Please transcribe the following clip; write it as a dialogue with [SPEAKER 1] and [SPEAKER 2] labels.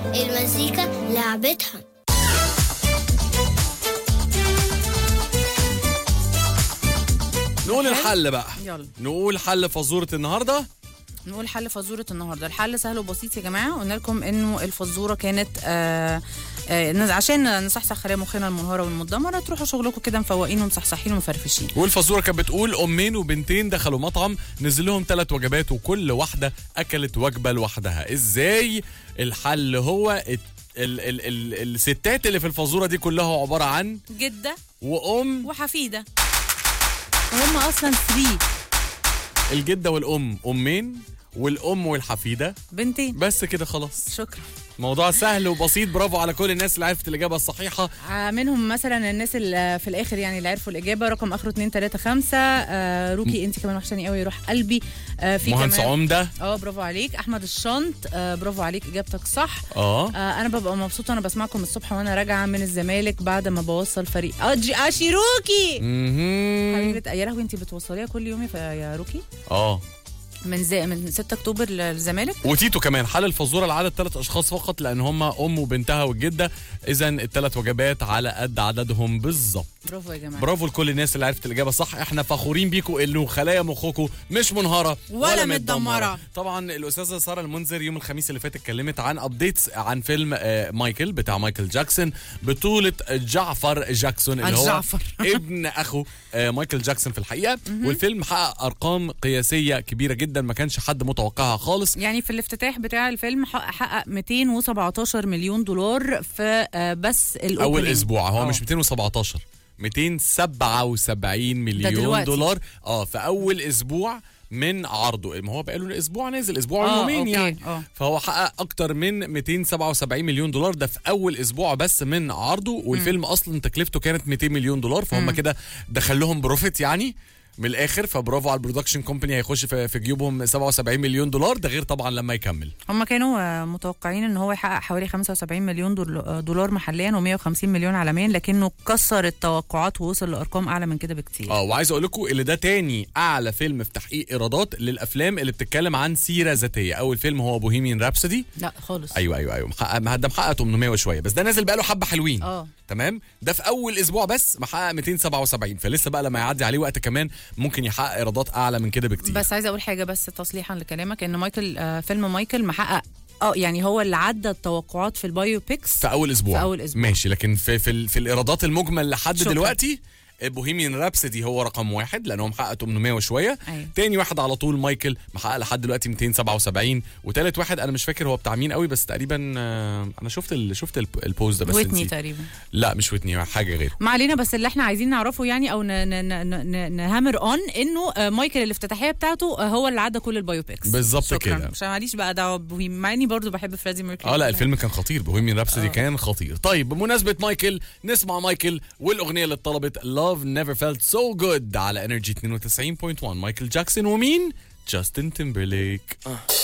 [SPEAKER 1] المزيكا لعبتها
[SPEAKER 2] نقول الحل بقى
[SPEAKER 3] يلا
[SPEAKER 2] نقول حل فزورة النهاردة
[SPEAKER 3] نقول حل فزورة النهارده الحل سهل وبسيط يا جماعة قلنا لكم انه الفزورة كانت آه آه عشان نصحصح خلايا مخنا المنهارة والمدمرة تروحوا شغلكم كده مفوقين ومصحصحين ومفرفشين
[SPEAKER 2] والفزورة كانت بتقول أمين وبنتين دخلوا مطعم نزل لهم ثلاث وجبات وكل واحدة أكلت وجبة لوحدها إزاي الحل هو الت- ال ال ال الستات اللي في الفزورة دي كلها عبارة عن
[SPEAKER 3] جدة
[SPEAKER 2] وأم
[SPEAKER 3] وحفيدة وهم اصلا 3
[SPEAKER 2] الجدة والأم أمين والأم والحفيدة
[SPEAKER 3] بنتين
[SPEAKER 2] بس كده خلاص
[SPEAKER 3] شكرا
[SPEAKER 2] موضوع سهل وبسيط برافو على كل الناس اللي عرفت الإجابة الصحيحة
[SPEAKER 3] آه، منهم مثلا الناس اللي في الاخر يعني اللي عرفوا الاجابه رقم اخره 2 3 5 آه روكي انت كمان وحشاني قوي يروح قلبي آه في
[SPEAKER 2] مهندس
[SPEAKER 3] كمان
[SPEAKER 2] عمدة
[SPEAKER 3] اه برافو عليك احمد الشنط آه برافو عليك اجابتك صح
[SPEAKER 2] اه
[SPEAKER 3] آه انا ببقى مبسوطه انا بسمعكم الصبح وانا راجعه من الزمالك بعد ما بوصل فريق اه جي- آه شيروكي
[SPEAKER 2] مهم.
[SPEAKER 3] حبيبه يا لهوي انت بتوصليها كل يوم يا ف- يا روكي
[SPEAKER 2] اه
[SPEAKER 3] من زي من 6 اكتوبر للزمالك
[SPEAKER 2] وتيتو كمان حل الفزوره لعدد ثلاث اشخاص فقط لان هم ام وبنتها والجده اذا الثلاث وجبات على قد عددهم بالظبط
[SPEAKER 3] برافو يا جماعه
[SPEAKER 2] برافو لكل الناس اللي عرفت الاجابه صح احنا فخورين بيكم انه خلايا مخكم مش منهاره
[SPEAKER 3] ولا متدمرة.
[SPEAKER 2] طبعا الاستاذه ساره المنذر يوم الخميس اللي فات اتكلمت عن ابديتس عن فيلم آه، مايكل بتاع مايكل جاكسون بطوله جعفر جاكسون اللي هو
[SPEAKER 3] جعفر.
[SPEAKER 2] ابن اخو آه، مايكل جاكسون في الحقيقه والفيلم حقق ارقام قياسيه كبيره جدا ما كانش حد متوقعها خالص
[SPEAKER 3] يعني في الافتتاح بتاع الفيلم حقق حقق 217 مليون دولار في آه، بس
[SPEAKER 2] اول
[SPEAKER 3] الاوبننج
[SPEAKER 2] اسبوع هو
[SPEAKER 3] آه.
[SPEAKER 2] مش 217 277 مليون
[SPEAKER 3] دلوقتي.
[SPEAKER 2] دولار اه في اول اسبوع من عرضه ما هو بقاله اسبوع نازل اسبوع
[SPEAKER 3] آه،
[SPEAKER 2] ويومين
[SPEAKER 3] أوكي،
[SPEAKER 2] يعني
[SPEAKER 3] آه.
[SPEAKER 2] فهو حقق اكتر من 277 مليون دولار ده في اول اسبوع بس من عرضه والفيلم اصلا تكلفته كانت 200 مليون دولار فهم كده دخل لهم بروفيت يعني من الاخر فبرافو على البرودكشن كومباني هيخش في في جيوبهم 77 مليون دولار ده غير طبعا لما يكمل
[SPEAKER 3] هم كانوا آه، متوقعين ان هو يحقق حوالي 75 مليون دول- آه، دولار محليا و150 مليون عالميا لكنه كسر التوقعات ووصل لارقام اعلى من كده بكتير
[SPEAKER 2] اه وعايز اقول لكم اللي ده تاني اعلى فيلم في تحقيق ايرادات للافلام اللي بتتكلم عن سيره ذاتيه اول فيلم هو بوهيميان رابسودي
[SPEAKER 3] لا خالص
[SPEAKER 2] ايوه ايوه ايوه محقق ما ده محقق 800 وشويه بس ده نازل بقاله حبه حلوين
[SPEAKER 3] اه
[SPEAKER 2] تمام ده في اول اسبوع بس محقق 277 فلسه بقى لما يعدي عليه وقت كمان ممكن يحقق ايرادات اعلى من كده بكتير
[SPEAKER 3] بس عايزه اقول حاجه بس تصليحا لكلامك ان مايكل آه فيلم مايكل محقق اه يعني هو اللي عدى التوقعات في البايو بيكس
[SPEAKER 2] في اول اسبوع
[SPEAKER 3] في أول أسبوع.
[SPEAKER 2] ماشي لكن في في, ال- في الايرادات المجمل لحد
[SPEAKER 3] شكراً.
[SPEAKER 2] دلوقتي بوهيميان رابسودي هو رقم واحد لان هو محقق 800 وشويه
[SPEAKER 3] أيوة.
[SPEAKER 2] تاني واحد على طول مايكل محقق لحد دلوقتي 277 وتالت واحد انا مش فاكر هو بتاع مين قوي بس تقريبا آه، انا شفت ال... شفت الب- البوست ده بس
[SPEAKER 3] ويتني
[SPEAKER 2] نسيت.
[SPEAKER 3] تقريبا
[SPEAKER 2] لا مش ويتني حاجه غير
[SPEAKER 3] ما علينا بس اللي احنا عايزين نعرفه يعني او ن- ن- ن- ن- نهامر اون انه آه، مايكل الافتتاحيه بتاعته آه، هو اللي عدى كل البايو بيكس
[SPEAKER 2] بالظبط
[SPEAKER 3] شكراً.
[SPEAKER 2] كده.
[SPEAKER 3] مش ماليش بقى دعوه بوهيم مع اني برضه بحب فريدي ميركوري
[SPEAKER 2] اه لا الفيلم كان خطير بوهيميان رابسودي كان خطير طيب بمناسبه مايكل نسمع مايكل والاغنيه اللي اتطلبت Love Never Felt So Good على انرجي 92.1 مايكل جاكسون ومين جاستن تيمبرليك